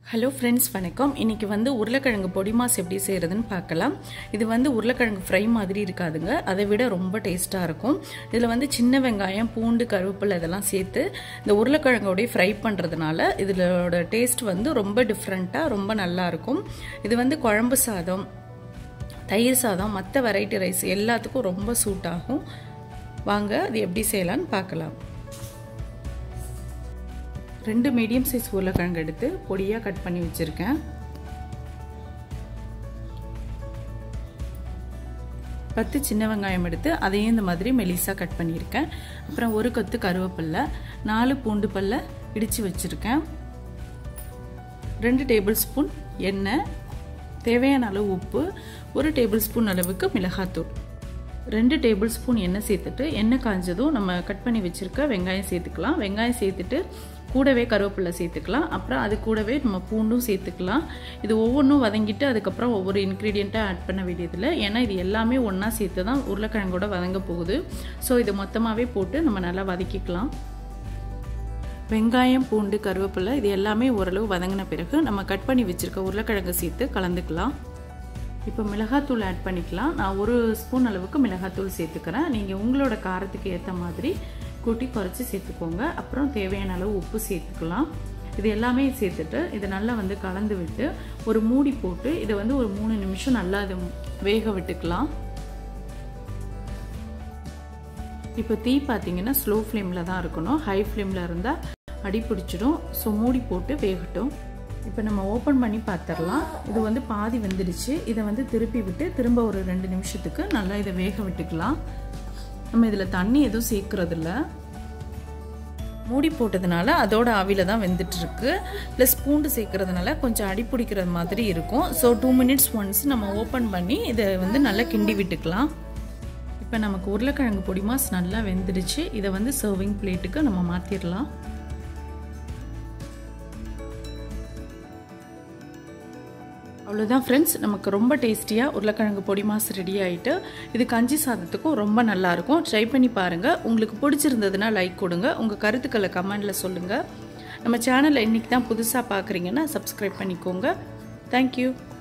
hello friends வணக்கம் இன்றைக்கி வந்து உருளைக்கிழங்கு பொடி மாஸ் எப்படி செய்கிறதுன்னு பார்க்கலாம் இது வந்து உருளைக்கிழங்கு ஃப்ரை மாதிரி இருக்காதுங்க அதை விட ரொம்ப டேஸ்ட்டாக இருக்கும் இதில் வந்து சின்ன வெங்காயம் பூண்டு கருவேப்பிலை இதெல்லாம் சேர்த்து இந்த உருளைக்கிழங்கோடைய ஃப்ரை பண்ணுறதுனால இதோட டேஸ்ட் வந்து ரொம்ப டிஃப்ரெண்ட்டாக ரொம்ப நல்லாயிருக்கும் இது வந்து குழம்பு சாதம் தயிர் சாதம் மற்ற வெரைட்டி ரைஸ் எல்லாத்துக்கும் ரொம்ப சூட் ஆகும் வாங்க அது எப்படி செய்யலான்னு பார்க்கலாம் ரெண்டு மீடியம் சைஸ் உருளைக்கிழங்கு எடுத்து பொடியாக கட் பண்ணி வச்சுருக்கேன் பத்து சின்ன வெங்காயம் எடுத்து அதையும் இந்த மாதிரி மெலிசாக கட் பண்ணியிருக்கேன் அப்புறம் ஒரு கொத்து கருவேப்பில்லை நாலு பூண்டு பல்ல இடித்து வச்சுருக்கேன் ரெண்டு டேபிள் ஸ்பூன் எண்ணெய் தேவையான அளவு உப்பு ஒரு டேபிள் ஸ்பூன் அளவுக்கு மிளகாத்தூள் ரெண்டு டேபிள் ஸ்பூன் எண்ணெய் சேர்த்துட்டு எண்ணெய் காஞ்சதும் நம்ம கட் பண்ணி வச்சுருக்க வெங்காயம் சேர்த்துக்கலாம் வெங்காயம் சேர்த்துட்டு கூடவே கருவேப்பிலை சேர்த்துக்கலாம் அப்புறம் அது கூடவே நம்ம பூண்டும் சேர்த்துக்கலாம் இது ஒவ்வொன்றும் வதங்கிட்டு அதுக்கப்புறம் ஒவ்வொரு இன்க்ரீடியண்ட்டாக ஆட் பண்ண வேண்டியதில்லை ஏன்னா இது எல்லாமே ஒன்றா சேர்த்து தான் உருளைக்கிழங்கோட வதங்க போகுது ஸோ இது மொத்தமாகவே போட்டு நம்ம நல்லா வதக்கிக்கலாம் வெங்காயம் பூண்டு கருவேப்பிலை இது எல்லாமே ஓரளவு வதங்கின பிறகு நம்ம கட் பண்ணி வச்சுருக்க உருளைக்கிழங்கு சேர்த்து கலந்துக்கலாம் இப்போ மிளகாத்தூள் ஆட் பண்ணிக்கலாம் நான் ஒரு ஸ்பூன் அளவுக்கு மிளகாத்தூள் சேர்த்துக்கிறேன் நீங்கள் உங்களோட காரத்துக்கு ஏற்ற மாதிரி கூட்டி குறைச்சி சேர்த்துக்கோங்க அப்புறம் தேவையான அளவு உப்பு சேர்த்துக்கலாம் இது எல்லாமே சேர்த்துட்டு இதை நல்லா வந்து கலந்து விட்டு ஒரு மூடி போட்டு இதை வந்து ஒரு மூணு நிமிஷம் நல்லா இதை வேக விட்டுக்கலாம் இப்போ தீ பார்த்தீங்கன்னா ஸ்லோ ஃப்ளேமில் தான் இருக்கணும் ஹை ஃப்ளேமில் இருந்தால் அடி பிடிச்சிடும் ஸோ மூடி போட்டு வேகட்டும் இப்போ நம்ம ஓப்பன் பண்ணி பார்த்துடலாம் இது வந்து பாதி வெந்துடுச்சு இதை வந்து திருப்பி விட்டு திரும்ப ஒரு ரெண்டு நிமிஷத்துக்கு நல்லா இதை வேக விட்டுக்கலாம் நம்ம இதில் தண்ணி எதுவும் சேர்க்குறதில்ல மூடி போட்டதுனால அதோட ஆவியில் தான் வெந்துட்டுருக்கு ப்ளஸ் பூண்டு சேர்க்குறதுனால கொஞ்சம் அடி பிடிக்கிறது மாதிரி இருக்கும் ஸோ டூ மினிட்ஸ் ஒன்ஸ் நம்ம ஓப்பன் பண்ணி இதை வந்து நல்லா கிண்டி விட்டுக்கலாம் இப்போ நமக்கு உருளைக்கிழங்கு பொடி மாஸ் நல்லா வெந்துடுச்சு இதை வந்து சர்விங் பிளேட்டுக்கு நம்ம மாற்றிடலாம் அவ்வளோதான் ஃப்ரெண்ட்ஸ் நமக்கு ரொம்ப டேஸ்டியாக உருளைக்கிழங்கு பொடி மாஸ் ரெடி ஆகிட்டு இது கஞ்சி சாதத்துக்கும் ரொம்ப நல்லாயிருக்கும் ட்ரை பண்ணி பாருங்கள் உங்களுக்கு பிடிச்சிருந்ததுன்னா லைக் கொடுங்க உங்கள் கருத்துக்களை கமெண்டில் சொல்லுங்கள் நம்ம சேனலை இன்றைக்கி தான் புதுசாக பார்க்குறீங்கன்னா சப்ஸ்கிரைப் பண்ணிக்கோங்க தேங்க்யூ